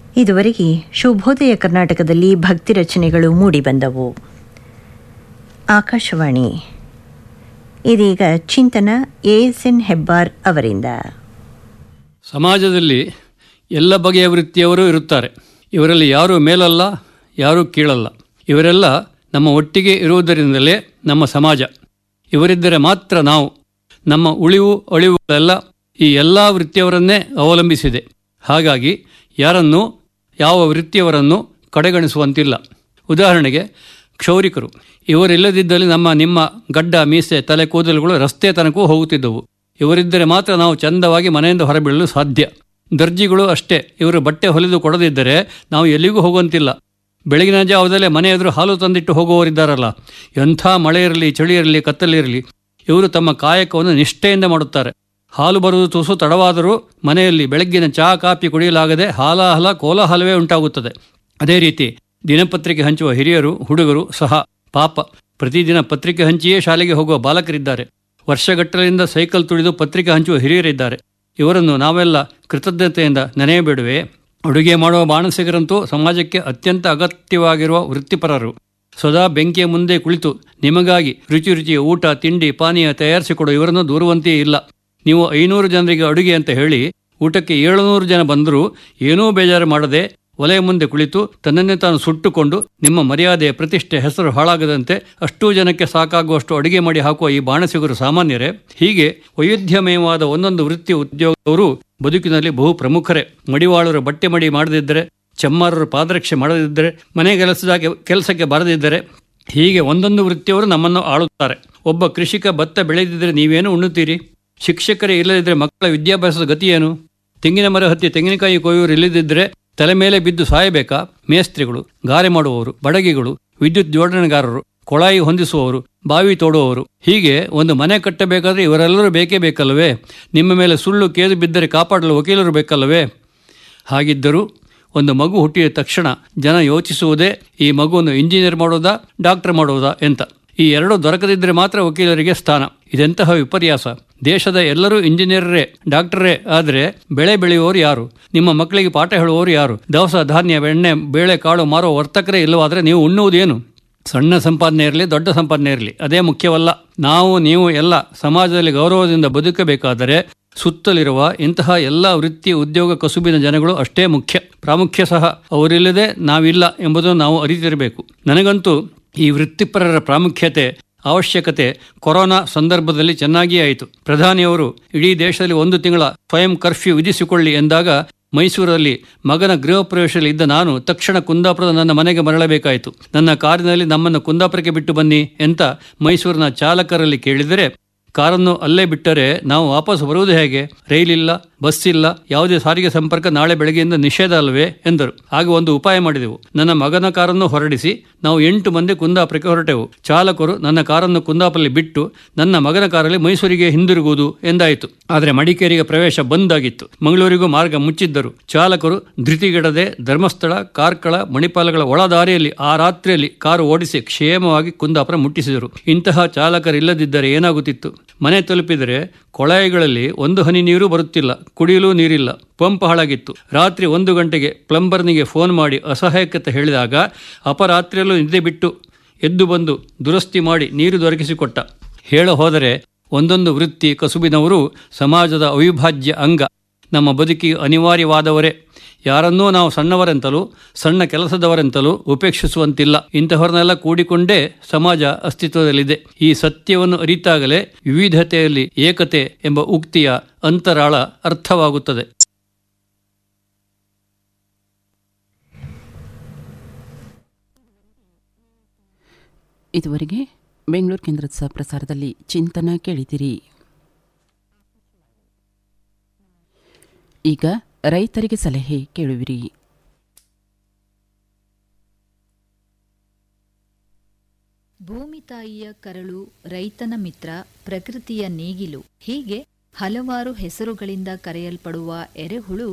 ಇದುವರೆಗೆ ಶುಭೋದಯ ಕರ್ನಾಟಕದಲ್ಲಿ ಭಕ್ತಿ ರಚನೆಗಳು ಮೂಡಿಬಂದವು ಆಕಾಶವಾಣಿ ಇದೀಗ ಚಿಂತನ ಎಎಸ್ಎನ್ ಹೆಬ್ಬಾರ್ ಅವರಿಂದ ಸಮಾಜದಲ್ಲಿ ಎಲ್ಲ ಬಗೆಯ ವೃತ್ತಿಯವರು ಇರುತ್ತಾರೆ ಇವರಲ್ಲಿ ಯಾರೂ ಮೇಲಲ್ಲ ಯಾರೂ ಕೀಳಲ್ಲ ಇವರೆಲ್ಲ ನಮ್ಮ ಒಟ್ಟಿಗೆ ಇರುವುದರಿಂದಲೇ ನಮ್ಮ ಸಮಾಜ ಇವರಿದ್ದರೆ ಮಾತ್ರ ನಾವು ನಮ್ಮ ಉಳಿವು ಅಳಿವುಗಳೆಲ್ಲ ಈ ಎಲ್ಲ ವೃತ್ತಿಯವರನ್ನೇ ಅವಲಂಬಿಸಿದೆ ಹಾಗಾಗಿ ಯಾರನ್ನೂ ಯಾವ ವೃತ್ತಿಯವರನ್ನು ಕಡೆಗಣಿಸುವಂತಿಲ್ಲ ಉದಾಹರಣೆಗೆ ಕ್ಷೌರಿಕರು ಇವರಿಲ್ಲದಿದ್ದಲ್ಲಿ ನಮ್ಮ ನಿಮ್ಮ ಗಡ್ಡ ಮೀಸೆ ತಲೆ ಕೂದಲುಗಳು ರಸ್ತೆ ತನಕೂ ಹೋಗುತ್ತಿದ್ದವು ಇವರಿದ್ದರೆ ಮಾತ್ರ ನಾವು ಚಂದವಾಗಿ ಮನೆಯಿಂದ ಹೊರಬೀಳಲು ಸಾಧ್ಯ ದರ್ಜಿಗಳು ಅಷ್ಟೇ ಇವರು ಬಟ್ಟೆ ಹೊಲಿದು ಕೊಡದಿದ್ದರೆ ನಾವು ಎಲ್ಲಿಗೂ ಹೋಗುವಂತಿಲ್ಲ ಬೆಳಗಿನ ಜಾವದಲ್ಲೇ ಮನೆ ಎದುರು ಹಾಲು ತಂದಿಟ್ಟು ಹೋಗುವವರಿದ್ದಾರಲ್ಲ ಎಂಥ ಮಳೆ ಇರಲಿ ಚಳಿ ಇರಲಿ ಕತ್ತಲಿರಲಿ ಇವರು ತಮ್ಮ ಕಾಯಕವನ್ನು ನಿಷ್ಠೆಯಿಂದ ಮಾಡುತ್ತಾರೆ ಹಾಲು ಬರುವುದು ತುಸು ತಡವಾದರೂ ಮನೆಯಲ್ಲಿ ಬೆಳಗ್ಗಿನ ಚಹಾ ಕಾಫಿ ಕುಡಿಯಲಾಗದೆ ಹಾಲಾಹಲ ಕೋಲಾಹಲವೇ ಉಂಟಾಗುತ್ತದೆ ಅದೇ ರೀತಿ ದಿನಪತ್ರಿಕೆ ಹಂಚುವ ಹಿರಿಯರು ಹುಡುಗರು ಸಹ ಪಾಪ ಪ್ರತಿದಿನ ಪತ್ರಿಕೆ ಹಂಚಿಯೇ ಶಾಲೆಗೆ ಹೋಗುವ ಬಾಲಕರಿದ್ದಾರೆ ವರ್ಷಗಟ್ಟಲೆಯಿಂದ ಸೈಕಲ್ ತುಳಿದು ಪತ್ರಿಕೆ ಹಂಚುವ ಹಿರಿಯರಿದ್ದಾರೆ ಇವರನ್ನು ನಾವೆಲ್ಲ ಕೃತಜ್ಞತೆಯಿಂದ ನೆನೆಯಬೇಡುವೆ ಅಡುಗೆ ಮಾಡುವ ಬಾಣಸಿಗರಂತೂ ಸಮಾಜಕ್ಕೆ ಅತ್ಯಂತ ಅಗತ್ಯವಾಗಿರುವ ವೃತ್ತಿಪರರು ಸದಾ ಬೆಂಕಿಯ ಮುಂದೆ ಕುಳಿತು ನಿಮಗಾಗಿ ರುಚಿ ರುಚಿಯ ಊಟ ತಿಂಡಿ ಪಾನೀಯ ತಯಾರಿಸಿಕೊಡುವ ಇವರನ್ನು ದೂರುವಂತೆಯೇ ಇಲ್ಲ ನೀವು ಐನೂರು ಜನರಿಗೆ ಅಡುಗೆ ಅಂತ ಹೇಳಿ ಊಟಕ್ಕೆ ಏಳುನೂರು ಜನ ಬಂದರೂ ಏನೂ ಬೇಜಾರು ಮಾಡದೆ ಒಲೆಯ ಮುಂದೆ ಕುಳಿತು ತನ್ನನ್ನೇ ತಾನು ಸುಟ್ಟುಕೊಂಡು ನಿಮ್ಮ ಮರ್ಯಾದೆ ಪ್ರತಿಷ್ಠೆ ಹೆಸರು ಹಾಳಾಗದಂತೆ ಅಷ್ಟೂ ಜನಕ್ಕೆ ಸಾಕಾಗುವಷ್ಟು ಅಡುಗೆ ಮಾಡಿ ಹಾಕುವ ಈ ಬಾಣಸಿಗರು ಸಾಮಾನ್ಯರೇ ಹೀಗೆ ವೈವಿಧ್ಯಮಯವಾದ ಒಂದೊಂದು ವೃತ್ತಿ ಉದ್ಯೋಗವರು ಬದುಕಿನಲ್ಲಿ ಬಹು ಪ್ರಮುಖರೇ ಮಡಿವಾಳರು ಬಟ್ಟೆ ಮಡಿ ಮಾಡದಿದ್ದರೆ ಚಮ್ಮಾರರು ಪಾದರಕ್ಷೆ ಮಾಡದಿದ್ದರೆ ಮನೆ ಕೆಲಸದಾಗೆ ಕೆಲಸಕ್ಕೆ ಬರದಿದ್ದರೆ ಹೀಗೆ ಒಂದೊಂದು ವೃತ್ತಿಯವರು ನಮ್ಮನ್ನು ಆಳುತ್ತಾರೆ ಒಬ್ಬ ಕೃಷಿಕ ಭತ್ತ ಬೆಳೆದಿದ್ದರೆ ನೀವೇನು ಉಣ್ಣುತ್ತೀರಿ ಶಿಕ್ಷಕರೇ ಇಲ್ಲದಿದ್ದರೆ ಮಕ್ಕಳ ವಿದ್ಯಾಭ್ಯಾಸದ ಗತಿಯೇನು ತೆಂಗಿನ ಮರ ಹತ್ತಿ ತೆಂಗಿನಕಾಯಿ ಕೊಯ್ಯೋರು ಇಲ್ಲದಿದ್ದರೆ ತಲೆ ಮೇಲೆ ಬಿದ್ದು ಸಾಯಬೇಕಾ ಮೇಸ್ತ್ರಿಗಳು ಗಾರೆ ಮಾಡುವವರು ಬಡಗಿಗಳು ವಿದ್ಯುತ್ ಜೋಡಣೆಗಾರರು ಕೊಳಾಯಿ ಹೊಂದಿಸುವವರು ಬಾವಿ ತೋಡುವವರು ಹೀಗೆ ಒಂದು ಮನೆ ಕಟ್ಟಬೇಕಾದ್ರೆ ಇವರೆಲ್ಲರೂ ಬೇಕೇ ಬೇಕಲ್ಲವೇ ನಿಮ್ಮ ಮೇಲೆ ಸುಳ್ಳು ಕೇದು ಬಿದ್ದರೆ ಕಾಪಾಡಲು ವಕೀಲರು ಬೇಕಲ್ಲವೇ ಹಾಗಿದ್ದರೂ ಒಂದು ಮಗು ಹುಟ್ಟಿದ ತಕ್ಷಣ ಜನ ಯೋಚಿಸುವುದೇ ಈ ಮಗುವನ್ನು ಇಂಜಿನಿಯರ್ ಮಾಡೋದಾ ಡಾಕ್ಟರ್ ಮಾಡೋದಾ ಎಂತ ಈ ಎರಡು ದೊರಕದಿದ್ದರೆ ಮಾತ್ರ ವಕೀಲರಿಗೆ ಸ್ಥಾನ ಇದೆಂತಹ ವಿಪರ್ಯಾಸ ದೇಶದ ಎಲ್ಲರೂ ಇಂಜಿನಿಯರೇ ಡಾಕ್ಟರೇ ಆದರೆ ಬೆಳೆ ಬೆಳೆಯುವವರು ಯಾರು ನಿಮ್ಮ ಮಕ್ಕಳಿಗೆ ಪಾಠ ಹೇಳುವವರು ಯಾರು ದವಸ ಧಾನ್ಯ ಬೆಣ್ಣೆ ಬೇಳೆ ಕಾಳು ಮಾರುವ ವರ್ತಕರೇ ಇಲ್ಲವಾದರೆ ನೀವು ಉಣ್ಣುವುದೇನು ಸಣ್ಣ ಸಂಪಾದನೆ ಇರಲಿ ದೊಡ್ಡ ಸಂಪಾದನೆ ಇರಲಿ ಅದೇ ಮುಖ್ಯವಲ್ಲ ನಾವು ನೀವು ಎಲ್ಲ ಸಮಾಜದಲ್ಲಿ ಗೌರವದಿಂದ ಬದುಕಬೇಕಾದರೆ ಸುತ್ತಲಿರುವ ಇಂತಹ ಎಲ್ಲ ವೃತ್ತಿ ಉದ್ಯೋಗ ಕಸುಬಿನ ಜನಗಳು ಅಷ್ಟೇ ಮುಖ್ಯ ಪ್ರಾಮುಖ್ಯ ಸಹ ಅವರಿಲ್ಲದೆ ನಾವಿಲ್ಲ ಎಂಬುದನ್ನು ನಾವು ಅರಿತಿರಬೇಕು ನನಗಂತೂ ಈ ವೃತ್ತಿಪರರ ಪ್ರಾಮುಖ್ಯತೆ ಅವಶ್ಯಕತೆ ಕೊರೋನಾ ಸಂದರ್ಭದಲ್ಲಿ ಚೆನ್ನಾಗಿಯೇ ಆಯಿತು ಪ್ರಧಾನಿಯವರು ಇಡೀ ದೇಶದಲ್ಲಿ ಒಂದು ತಿಂಗಳ ಸ್ವಯಂ ಕರ್ಫ್ಯೂ ವಿಧಿಸಿಕೊಳ್ಳಿ ಎಂದಾಗ ಮೈಸೂರಲ್ಲಿ ಮಗನ ಗೃಹ ಪ್ರವೇಶದಲ್ಲಿ ಇದ್ದ ನಾನು ತಕ್ಷಣ ಕುಂದಾಪುರದ ನನ್ನ ಮನೆಗೆ ಮರಳಬೇಕಾಯಿತು ನನ್ನ ಕಾರಿನಲ್ಲಿ ನಮ್ಮನ್ನು ಕುಂದಾಪುರಕ್ಕೆ ಬಿಟ್ಟು ಬನ್ನಿ ಅಂತ ಮೈಸೂರಿನ ಚಾಲಕರಲ್ಲಿ ಕೇಳಿದರೆ ಕಾರನ್ನು ಅಲ್ಲೇ ಬಿಟ್ಟರೆ ನಾವು ವಾಪಸ್ ಬರುವುದು ಹೇಗೆ ರೈಲಿಲ್ಲ ಬಸ್ ಇಲ್ಲ ಯಾವುದೇ ಸಾರಿಗೆ ಸಂಪರ್ಕ ನಾಳೆ ಬೆಳಗ್ಗೆಯಿಂದ ನಿಷೇಧ ಅಲ್ಲವೇ ಎಂದರು ಆಗ ಒಂದು ಉಪಾಯ ಮಾಡಿದೆವು ನನ್ನ ಮಗನ ಕಾರನ್ನು ಹೊರಡಿಸಿ ನಾವು ಎಂಟು ಮಂದಿ ಕುಂದಾಪುರಕ್ಕೆ ಹೊರಟೆವು ಚಾಲಕರು ನನ್ನ ಕಾರನ್ನು ಕುಂದಾಪುರಲ್ಲಿ ಬಿಟ್ಟು ನನ್ನ ಮಗನ ಕಾರಲ್ಲಿ ಮೈಸೂರಿಗೆ ಹಿಂದಿರುಗುವುದು ಎಂದಾಯಿತು ಆದರೆ ಮಡಿಕೇರಿಗೆ ಪ್ರವೇಶ ಬಂದಾಗಿತ್ತು ಮಂಗಳೂರಿಗೂ ಮಾರ್ಗ ಮುಚ್ಚಿದ್ದರು ಚಾಲಕರು ಧೃತಿಗೆಡದೆ ಧರ್ಮಸ್ಥಳ ಕಾರ್ಕಳ ಮಣಿಪಾಲಗಳ ಒಳದಾರಿಯಲ್ಲಿ ಆ ರಾತ್ರಿಯಲ್ಲಿ ಕಾರು ಓಡಿಸಿ ಕ್ಷೇಮವಾಗಿ ಕುಂದಾಪುರ ಮುಟ್ಟಿಸಿದರು ಇಂತಹ ಚಾಲಕರಿಲ್ಲದಿದ್ದರೆ ಏನಾಗುತ್ತಿತ್ತು ಮನೆ ತಲುಪಿದರೆ ಕೊಳಾಯಿಗಳಲ್ಲಿ ಒಂದು ಹನಿ ನೀರು ಬರುತ್ತಿಲ್ಲ ಕುಡಿಯಲು ನೀರಿಲ್ಲ ಪಂಪ್ ಹಾಳಾಗಿತ್ತು ರಾತ್ರಿ ಒಂದು ಗಂಟೆಗೆ ಪ್ಲಂಬರ್ನಿಗೆ ಫೋನ್ ಮಾಡಿ ಅಸಹಾಯಕತೆ ಹೇಳಿದಾಗ ಅಪರಾತ್ರಿಯಲ್ಲೂ ನಿದ್ದೆ ಬಿಟ್ಟು ಎದ್ದು ಬಂದು ದುರಸ್ತಿ ಮಾಡಿ ನೀರು ದೊರಕಿಸಿಕೊಟ್ಟ ಹೇಳ ಹೋದರೆ ಒಂದೊಂದು ವೃತ್ತಿ ಕಸುಬಿನವರು ಸಮಾಜದ ಅವಿಭಾಜ್ಯ ಅಂಗ ನಮ್ಮ ಬದುಕಿಗೆ ಅನಿವಾರ್ಯವಾದವರೇ ಯಾರನ್ನೂ ನಾವು ಸಣ್ಣವರೆಂತಲೂ ಸಣ್ಣ ಕೆಲಸದವರೆಂತಲೂ ಉಪೇಕ್ಷಿಸುವಂತಿಲ್ಲ ಇಂತಹವರನ್ನೆಲ್ಲ ಕೂಡಿಕೊಂಡೇ ಸಮಾಜ ಅಸ್ತಿತ್ವದಲ್ಲಿದೆ ಈ ಸತ್ಯವನ್ನು ಅರಿತಾಗಲೇ ವಿವಿಧತೆಯಲ್ಲಿ ಏಕತೆ ಎಂಬ ಉಕ್ತಿಯ ಅಂತರಾಳ ಅರ್ಥವಾಗುತ್ತದೆ ಇದುವರೆಗೆ ಬೆಂಗಳೂರು ಕೇಂದ್ರದ ಸಹ ಪ್ರಸಾರದಲ್ಲಿ ಚಿಂತನ ಕೇಳಿದಿರಿ ಈಗ ರೈತರಿಗೆ ಸಲಹೆ ಕೇಳುವಿರಿ ಭೂಮಿ ತಾಯಿಯ ಕರಳು ರೈತನ ಮಿತ್ರ ಪ್ರಕೃತಿಯ ನೇಗಿಲು ಹೀಗೆ ಹಲವಾರು ಹೆಸರುಗಳಿಂದ ಕರೆಯಲ್ಪಡುವ ಎರೆಹುಳು